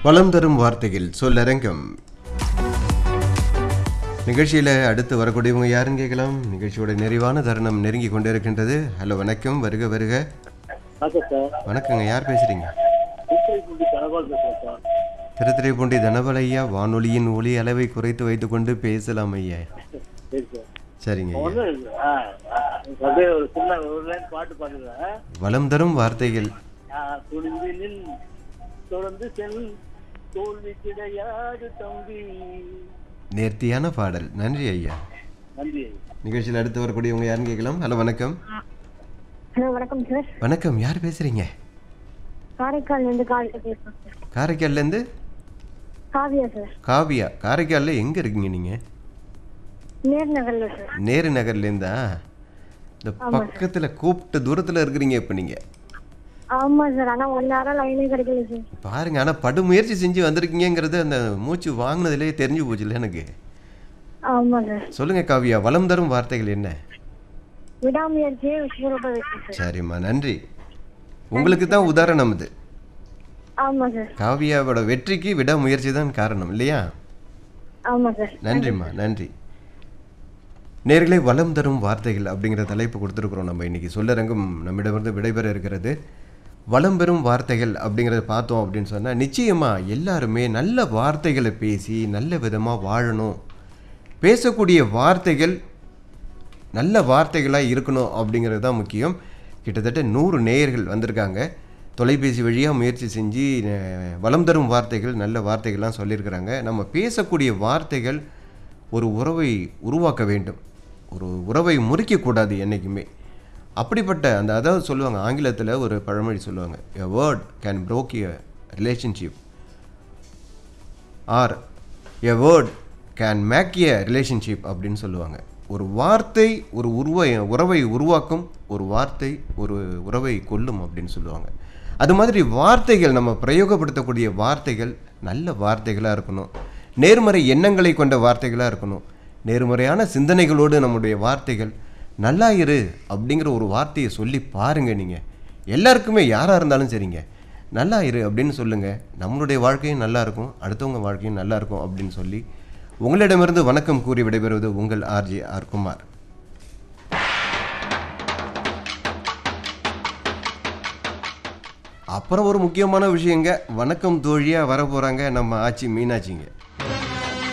வளம் தரும் வார்த்தைகள் சொல்லரங்கம் நிகழ்ச்சியில் அடுத்து வரக்கூடியவங்க யாருன்னு கேட்கலாம் நிகழ்ச்சியோட நிறைவான தருணம் நெருங்கி கொண்டே இருக்கின்றது ஹலோ வணக்கம் வருக வருக வணக்கம் சார் வணக்கங்க யார் பேசுறீங்க திருத்துறைப்பூண்டி தனபால் பேசுகிறேன் சார் திருத்துறைப்பூண்டி தனபல் ஐயா வானொலியின் ஒளி அளவை குறைத்து வைத்துக்கொண்டு பேசலாம் ஐயா சரி சார் சரிங்க ஐயா ஒன்றும் இல்லை ஆ ஆ, அப்படியே ஒரு சின்ன ஒரு லைன் பாட்டு பாடுறேன் வளம் தரும் வார்த்தைகள் துணிந்து நின் தொடர்ந்து செல் தோல்வி கிடையாது தம்பி நேர்த்தியான பாடல் நன்றி ஐயா நன்றி நிகழ்ச்சியில் அடுத்து வரக்கூடியவங்க யாருன்னு கேட்கலாம் ஹலோ வணக்கம் ஹலோ வணக்கம் சார் வணக்கம் யார் பேசுறீங்க காரைக்கால் இருந்து காலையில் பேசுகிறேன் சார் காரைக்கால்லேருந்து காவியா சார் காவியா காரைக்காலில் எங்கே இருக்கீங்க நீங்கள் நேர் நகரில் சார் நேரு நகர்லேருந்தா இந்த பக்கத்தில் கூப்பிட்ட தூரத்தில் இருக்கிறீங்க இப்போ நீங்கள் ஆமாம் சார் ஆனால் ஒன் நேரம் லைனே கிடைக்கல சார் பாருங்க ஆனால் படு முயற்சி செஞ்சு வந்திருக்கீங்கிறது அந்த மூச்சு வாங்கினதுலேயே தெரிஞ்சு போச்சுல்ல எனக்கு ஆமாம் சார் சொல்லுங்கள் காவியா வளம் தரும் வார்த்தைகள் என்ன விடாமுயற்சியே விஸ்வரூப வெற்றி சார் சரிம்மா நன்றி உங்களுக்கு தான் உதாரணம் இது ஆமாம் சார் காவியாவோட வெற்றிக்கு விடாமுயற்சி தான் காரணம் இல்லையா ஆமாம் சார் நன்றிம்மா நன்றி நேர்களே வளம் தரும் வார்த்தைகள் அப்படிங்கிற தலைப்பு கொடுத்துருக்குறோம் நம்ம இன்னைக்கு சொல்லரங்கம் நம்மிடமிருந்து விடைபெற இருக்கிறது வளம் பெறும் வார்த்தைகள் அப்படிங்கிறத பார்த்தோம் அப்படின்னு சொன்னால் நிச்சயமாக எல்லாருமே நல்ல வார்த்தைகளை பேசி நல்ல விதமாக வாழணும் பேசக்கூடிய வார்த்தைகள் நல்ல வார்த்தைகளாக இருக்கணும் அப்படிங்கிறது தான் முக்கியம் கிட்டத்தட்ட நூறு நேயர்கள் வந்திருக்காங்க தொலைபேசி வழியாக முயற்சி செஞ்சு அஹ், வளம் தரும் வார்த்தைகள் நல்ல வார்த்தைகள்லாம் சொல்லியிருக்கிறாங்க நம்ம பேசக்கூடிய வார்த்தைகள் ஒரு உறவை உருவாக்க வேண்டும் ஒரு உறவை முறிக்கக்கூடாது என்றைக்குமே அப்படிப்பட்ட அந்த அதாவது சொல்லுவாங்க ஆங்கிலத்தில் ஒரு பழமொழி சொல்லுவாங்க a word can broke a relationship or a word can make a relationship அப்படின்னு சொல்லுவாங்க ஒரு வார்த்தை ஒரு உருவை உறவை உருவாக்கும் ஒரு வார்த்தை ஒரு உறவை கொல்லும் அப்படின்னு சொல்லுவாங்க அது மாதிரி வார்த்தைகள் நம்ம பிரயோகப்படுத்தக்கூடிய வார்த்தைகள் நல்ல வார்த்தைகளாக இருக்கணும் நேர்மறை எண்ணங்களை கொண்ட வார்த்தைகளாக இருக்கணும் நேர்மறையான சிந்தனைகளோடு நம்முடைய வார்த்தைகள் நல்லா இரு அப்படிங்கிற ஒரு வார்த்தையை சொல்லி பாருங்க நீங்கள் எல்லாருக்குமே யாராக இருந்தாலும் சரிங்க நல்லா இரு அப்படின்னு சொல்லுங்க நம்மளுடைய வாழ்க்கையும் நல்லா இருக்கும் அடுத்தவங்க வாழ்க்கையும் நல்லா இருக்கும் அப்படின்னு சொல்லி உங்களிடமிருந்து வணக்கம் கூறி விடைபெறுவது உங்கள் ஆர்ஜே ஆர் குமார் அப்புறம் ஒரு முக்கியமான விஷயங்க வணக்கம் தோழியாக வர போகிறாங்க நம்ம ஆச்சி மீனாட்சிங்க